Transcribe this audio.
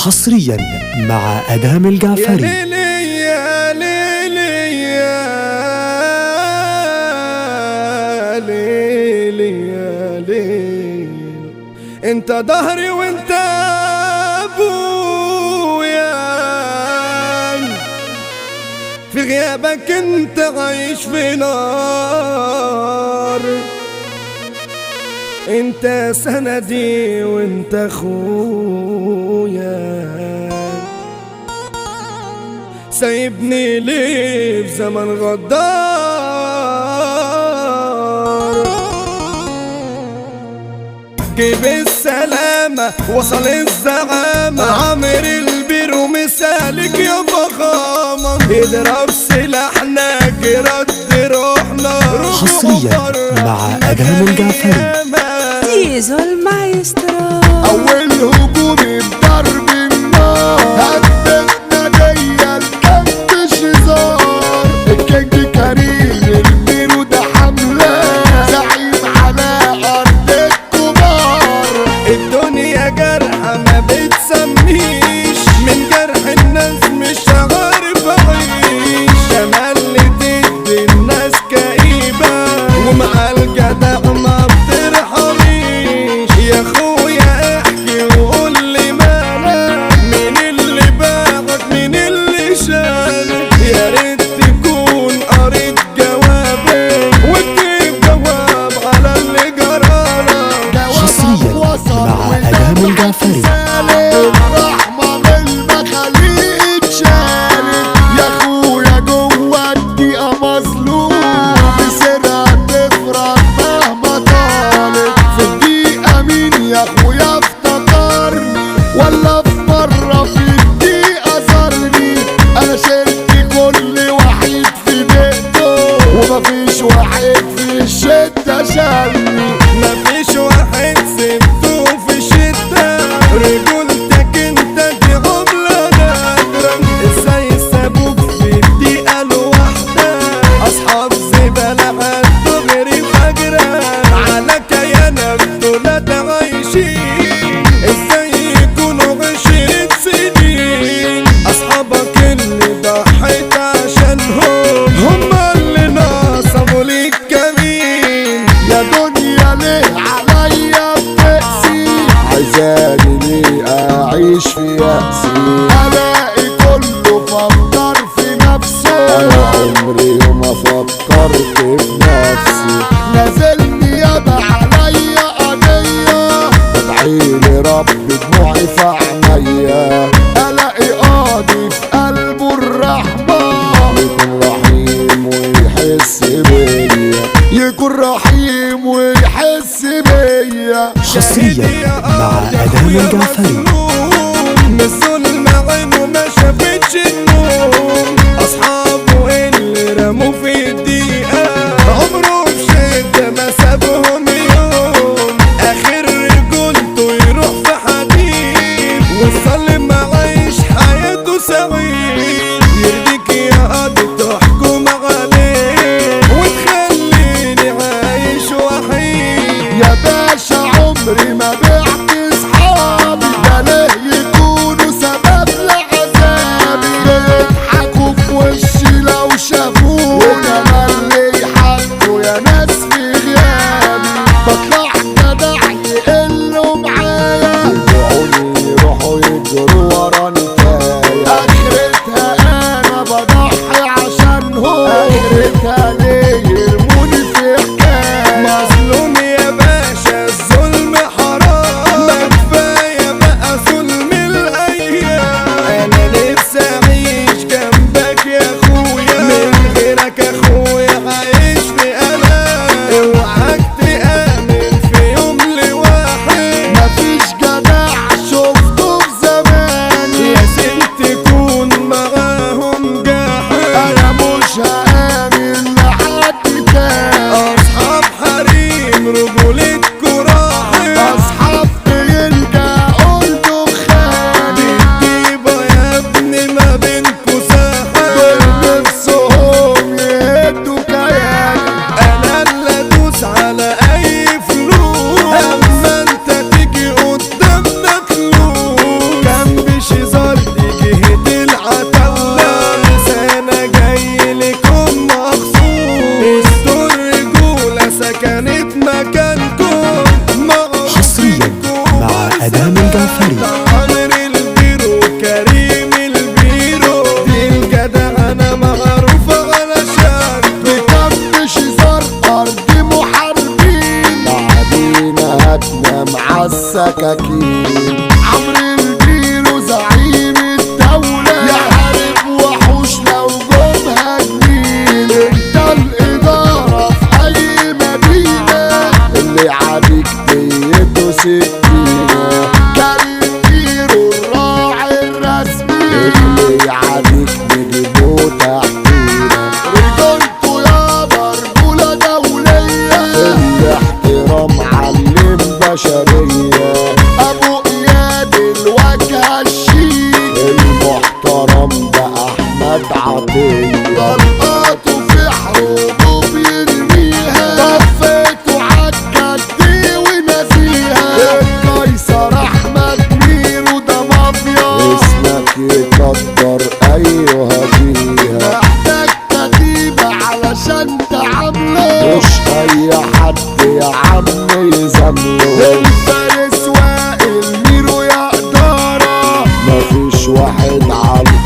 حصريا مع أدهم يا الجعفري ليلي يا ليلي يا ليلي يا ليلي انت ظهري وانت ابويا في غيابك انت عايش في نار انت سندي وانت اخويا سايبني ليه في زمن غدار جيب السلامة وصل الزعامة عامر البير ومسالك يا فخامة اضرب سلاحنا جرد روحنا حصرياً مع أدهم الجعفري. زيزو المايسترو أول هجومي بضرب النار هدفنا جاية الكبش هزار الكينج كريم البيرو ده حملة زعيم على أرض الكبار الدنيا جرحة ما بتسميش من جرح الناس مش عارف أعيش تملي تدي الناس كئيبة ومع الجدع ما بترحميش يا اخويا احكي وقول لي مالك مين اللي باعك مين اللي شالك يا ريت تكون قريت جوابي واكتب جواب على اللي جرالك حصرياً مع أدهم الجعفري. الرحمة بالمخاليق شالت يا اخويا جوا الدقيقة مظلوم بسرعة تفرح مهما طالت في الدقيقة مين يا اخويا افتكرني ولا في مرة في الدقيقة زارني انا شلت كل واحد في بيته ومفيش واحد في الشدة شالني مفيش واحد سبته في الشدة رجولتك انت دي عملة نادرة ازاي سابوك في الدقيقة لوحدك اصحاب زبالة عدوا غيري فجرة على كيانك دولت عايشين ازاي يكونوا عشرين سنين اصحابك اللي ضحيت عشانهم هما اللي نصبوا ليك كمين يا دنيا ليه عليا بتقسي عايزاني ليه اعيش في يأسي الاقي كله فكر في نفسه انا عمري ما فكرت في نفسي نازلني يابا عليا قضية بدعيلي رب دموعي في عينيا الاقي قاضي في قلبه الرحمة يكون رحيم ويحس بيا يكون رحيم ويحس بيا حصرياً مع أدهم الجعفري. مسؤول مع عينه ما شافتش النوم اصحابه اللي رموا في الدقيقة عمره في شدة ما سابهم يوم اخر رجولته يروح في حديد وصل ما عايش حياته سعيد يرضيك يا قاضي تحكم عليه وتخليني عايش وحيد يا باشا عمري ما بعت اصحابي ده ليه يكونوا سبب لعذابي بيضحكوا في وشي لو شافوني وكمان اللي يحكوا يا ناس في غيابي بطلع جدع يقلوا معايا يرجعوني يروحوا يجروا ورا نكاية اخرتها انا بضحي عشانهم اخرتها ليه يرموني في حكاية مظلوم يا باشا الظلم حرام ما كفاية بقى ظلم الايام انا نفسي اعيش جنبك يا اخويا من غيرك اخويا عايش في امان اوعاك تآمن في يوم لواحد مفيش جدع شفته في زمان يا سكاكين عمرو البيرو زعيم الدولة يحارب وحوش لو جم هاجمين انت الإدارة في أي مدينة اللي عليك ديته سكينة كريم بيرو الراعي الرسمي اللي عليك نجيبه تحتينا رجالته يا مرجولة دولية الاحترام علم بشرية أبو إياد الوجه الشيك المحترم ده أحمد عطية طلقاته في حروبه بيرميها طفيته عالجدي ونسيها القيصر أحمد ميرو ده مافيا اسمك يقدر أيها فيها محتاج كتيبة علشان تعامله مش أي حد يا عم يزامله الفارس وائل ميرو يا إدارة مفيش واحد على